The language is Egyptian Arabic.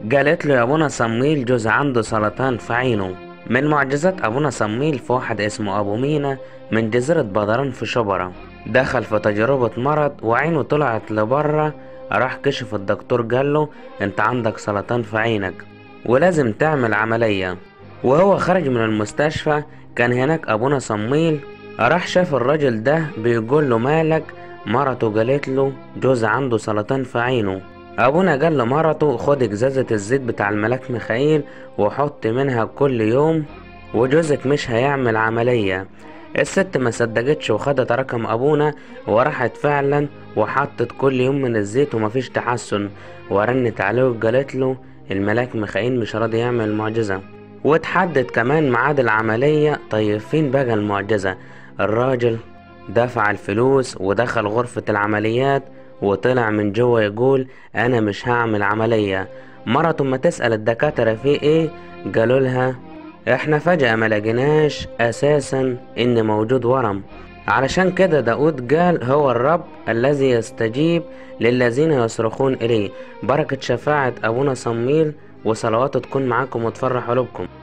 قالت له يا ابونا صمويل جوز عنده سرطان في عينه من معجزات ابونا صمويل في واحد اسمه ابو مينا من جزيرة بدران في شبرا دخل في تجربة مرض وعينه طلعت لبره راح كشف الدكتور قال له انت عندك سرطان في عينك ولازم تعمل عملية وهو خارج من المستشفى كان هناك ابونا صمويل راح شاف الراجل ده بيقول له مالك مرته قالت له جوز عنده سرطان في عينه ابونا قال لمرته خد ازازة الزيت بتاع الملاك ميخائيل وحط منها كل يوم وجوزك مش هيعمل عملية الست ما صدقتش وخدت رقم ابونا وراحت فعلا وحطت كل يوم من الزيت ومفيش تحسن ورنت عليه وقالت له الملاك ميخائيل مش راضي يعمل المعجزة وتحدد كمان ميعاد العملية طيب فين بقى المعجزة الراجل دفع الفلوس ودخل غرفة العمليات وطلع من جوه يقول انا مش هعمل عملية مرته ما تسأل الدكاترة في ايه قالوا لها احنا فجأة ما لقيناش اساسا ان موجود ورم علشان كده داود قال هو الرب الذي يستجيب للذين يصرخون اليه بركة شفاعة ابونا صميل وصلواته تكون معاكم وتفرح قلوبكم